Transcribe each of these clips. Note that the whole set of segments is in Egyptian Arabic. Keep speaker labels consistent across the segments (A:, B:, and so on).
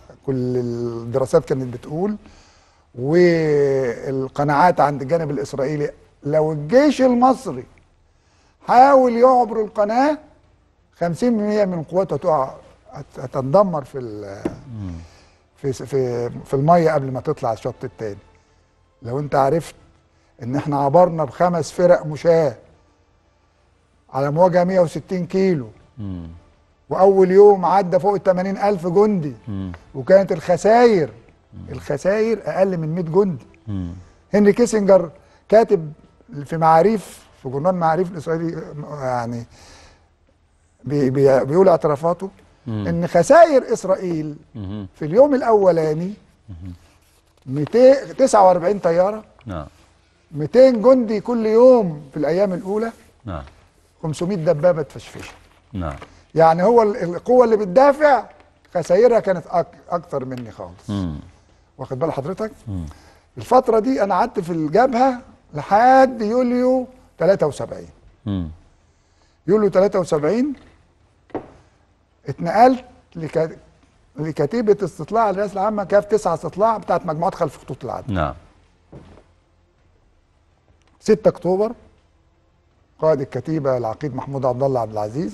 A: كل الدراسات كانت بتقول والقناعات عند الجانب الاسرائيلي لو الجيش المصري حاول يعبر القناه 50% من قواته هتقع هت- هتتدمر في ال- في في في الميه قبل ما تطلع الشط التاني لو انت عرفت ان احنا عبرنا بخمس فرق مشاة على مواجهه 160 كيلو
B: مم.
A: واول يوم عدى فوق ال 80 الف جندي
B: مم.
A: وكانت الخسائر الخسائر اقل من 100 جندي
B: مم.
A: هنري كيسنجر كاتب في معاريف في جورنال معاريف الاسرائيلي يعني بي بي بيقول اعترافاته ان خسائر اسرائيل
B: مم.
A: في اليوم الاولاني 249 طياره
B: نعم
A: 200 جندي كل يوم في الايام الاولى
B: نعم
A: 500 دبابه تفشفشه
B: نعم
A: يعني هو ال- القوه اللي بتدافع خسائرها كانت أك اكتر مني خالص
B: مم.
A: واخد بال حضرتك الفتره دي انا قعدت في الجبهه لحد يوليو 73
B: مم.
A: يوليو 73 اتنقلت لك... لكتيبه استطلاع الرئاسه العامه كاف 9 استطلاع بتاعت مجموعه خلف خطوط العدل
B: نعم
A: 6 اكتوبر قائد الكتيبه العقيد محمود عبد الله عبد العزيز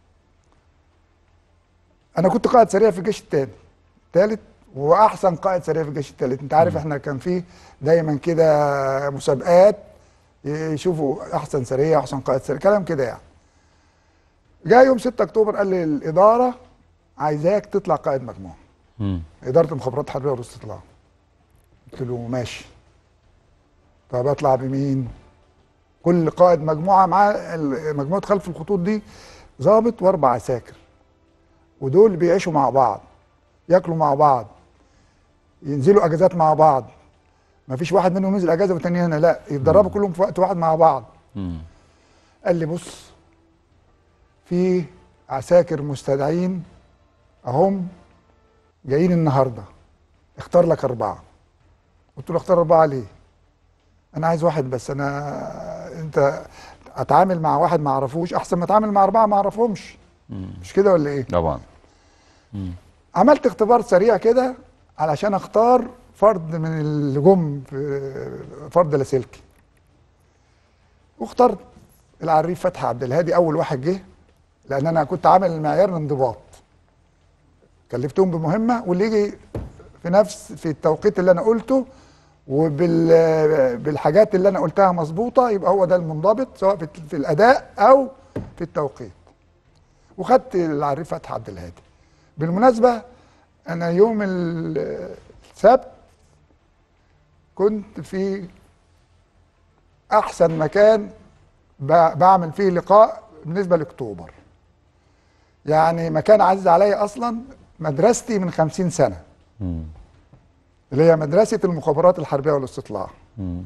A: انا كنت قائد سريع في الجيش الثاني الثالث واحسن قائد سريع في الجيش الثالث انت عارف احنا كان في دايما كده مسابقات يشوفوا احسن سريع احسن قائد سريع كلام كده يعني جاء يوم 6 اكتوبر قال لي الاداره عايزاك تطلع قائد مجموعه
B: مم.
A: اداره المخابرات الحربيه والاستطلاع قلت له ماشي طب اطلع بمين كل قائد مجموعه معاه ال- مجموعه خلف الخطوط دي ضابط واربع عساكر ودول بيعيشوا مع بعض ياكلوا مع بعض ينزلوا اجازات مع بعض ما فيش واحد منهم ينزل اجازه والتاني هنا لا يتدربوا كلهم في وقت واحد مع بعض
B: مم.
A: قال لي بص في عساكر مستدعين اهم جايين النهارده اختار لك اربعه قلت له اختار اربعه ليه انا عايز واحد بس انا انت اتعامل مع واحد ما اعرفوش احسن ما اتعامل مع اربعه ما اعرفهمش مش كده ولا ايه
B: طبعا
A: عملت اختبار سريع كده علشان اختار فرد من اللي جم في فرد لاسلكي واخترت العريف فتحي عبد الهادي اول واحد جه لان انا كنت عامل المعيار الانضباط كلفتهم بمهمه واللي يجي في نفس في التوقيت اللي انا قلته وبال بالحاجات اللي انا قلتها مظبوطه يبقى هو ده المنضبط سواء في, في الاداء او في التوقيت وخدت العريف فتحي عبد الهادي بالمناسبه انا يوم ال- السبت كنت في احسن مكان ب- بعمل فيه لقاء بالنسبه لاكتوبر يعني مكان عزيز عليا اصلا مدرستي من خمسين سنه
B: مم.
A: اللي هي مدرسه المخابرات الحربيه والاستطلاع
B: مم.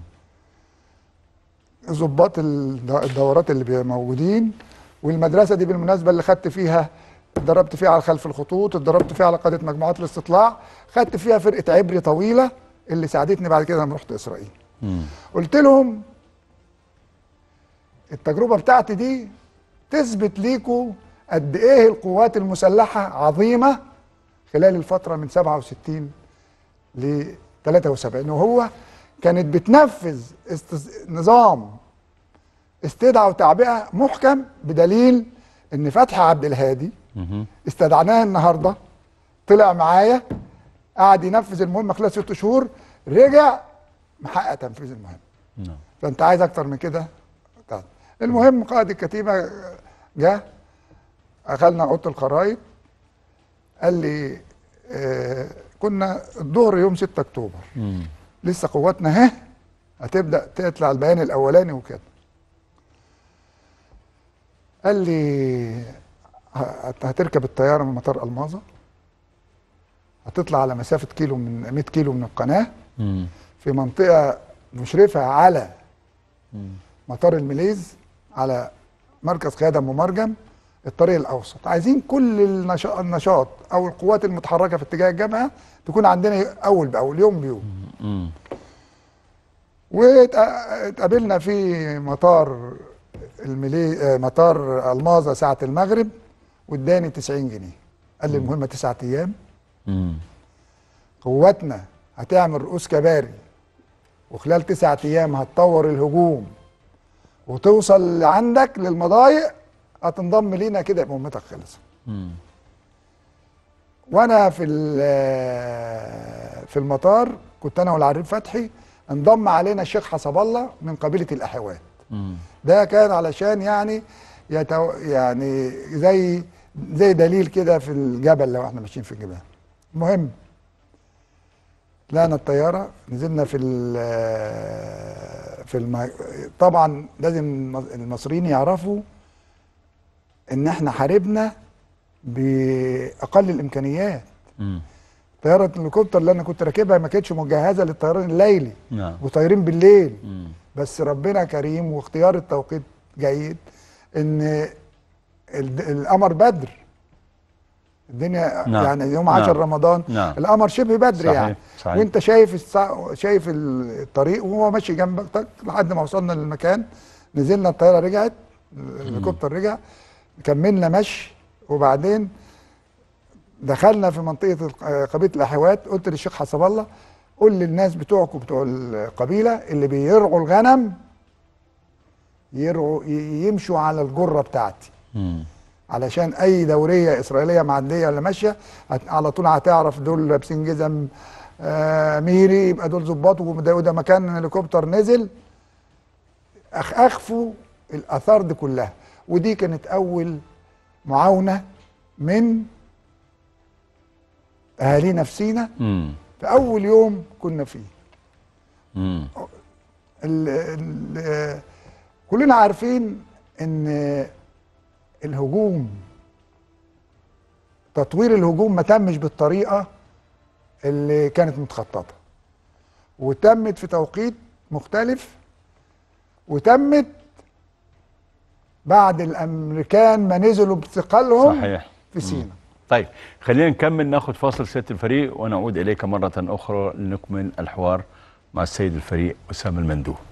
A: ضباط الد- الدورات اللي بي- موجودين والمدرسه دي بالمناسبه اللي خدت فيها اتدربت فيها على خلف الخطوط اتدربت فيها على قاده مجموعات الاستطلاع خدت فيها فرقه عبري طويله اللي ساعدتني بعد كده لما رحت اسرائيل
B: مم.
A: قلت لهم التجربه بتاعتي دي تثبت ليكوا قد ايه القوات المسلحه عظيمه خلال الفتره من 67 ل 73 وهو كانت بتنفذ استز... نظام استدعاء وتعبئه محكم بدليل ان فتحي عبد الهادي
B: مم.
A: استدعناه النهارده طلع معايا قعد ينفذ المهمه خلال ست شهور رجع محقق تنفيذ المهمه
B: نعم
A: فانت عايز اكتر من كده طيب. المهم قائد الكتيبه جه اخذنا اوضه الخرايط قال لي آه كنا الظهر يوم 6 اكتوبر
B: مم.
A: لسه قواتنا اهي هتبدا تطلع البيان الاولاني وكده قال لي ه- هتركب الطياره من مطار الماظه هتطلع على مسافه كيلو من 100 كيلو من القناه
B: مم.
A: في منطقه مشرفه على مطار المليز على مركز قياده ممرجم الطريق الاوسط عايزين كل النشاط, النشاط او القوات المتحركه في اتجاه الجبهه تكون عندنا اول باول يوم بيوم
B: مم.
A: واتقابلنا في مطار الملي آه، مطار الماظة ساعة المغرب واداني 90 جنيه قال لي المهمة تسعة أيام
B: مم.
A: قواتنا هتعمل رؤوس كباري وخلال تسعة ايام هتطور الهجوم وتوصل لعندك للمضايق هتنضم لينا كده يبقى مهمتك خلصت
B: مم.
A: وانا في ال- في المطار كنت انا والعريف فتحي انضم علينا الشيخ حسب الله من قبيله الاحوات
B: مم.
A: ده كان علشان يعني يتو يعني زي زي دليل كده في الجبل لو احنا ماشيين في الجبال المهم طلعنا الطياره نزلنا في ال- في الم... طبعا لازم المصريين يعرفوا ان احنا حاربنا باقل الامكانيات
B: مم.
A: طياره الهليكوبتر اللي انا كنت راكبها ما كانتش مجهزه للطيران الليلي
B: نعم
A: وطايرين بالليل
B: مم.
A: بس ربنا كريم واختيار التوقيت جيد ان ال- القمر بدر الدنيا
B: نعم.
A: يعني يوم 10
B: نعم.
A: رمضان
B: نعم.
A: القمر شبه بدر
B: صحيح.
A: يعني
B: صحيح.
A: وانت شايف السا... شايف الطريق وهو ماشي جنبك طق لحد ما وصلنا للمكان نزلنا الطياره رجعت الهليكوبتر رجع كملنا مشي وبعدين دخلنا في منطقه الق- قبيله الاحوات قلت للشيخ حسب الله قول للناس بتوعكم بتوع القبيله اللي بيرعوا الغنم يرعوا ي- يمشوا على الجره بتاعتي
B: مم.
A: علشان اي دوريه اسرائيليه معديه ولا ماشيه هت- على طول هتعرف دول لابسين جزم آه ميري يبقى دول ظباط وده وده مكان هليكوبتر نزل أخ اخفوا الاثار دي كلها ودي كانت اول معاونه من اهالينا في سينا
B: مم.
A: في اول يوم كنا فيه
B: مم.
A: ال ال كلنا عارفين ان الهجوم تطوير الهجوم ما تمش بالطريقه اللي كانت متخططه وتمت في توقيت مختلف وتمت بعد الامريكان ما نزلوا بثقلهم
B: صحيح
A: في سينا
B: طيب خلينا نكمل ناخذ فاصل سياده الفريق ونعود اليك مره اخرى لنكمل الحوار مع السيد الفريق اسامه المندوب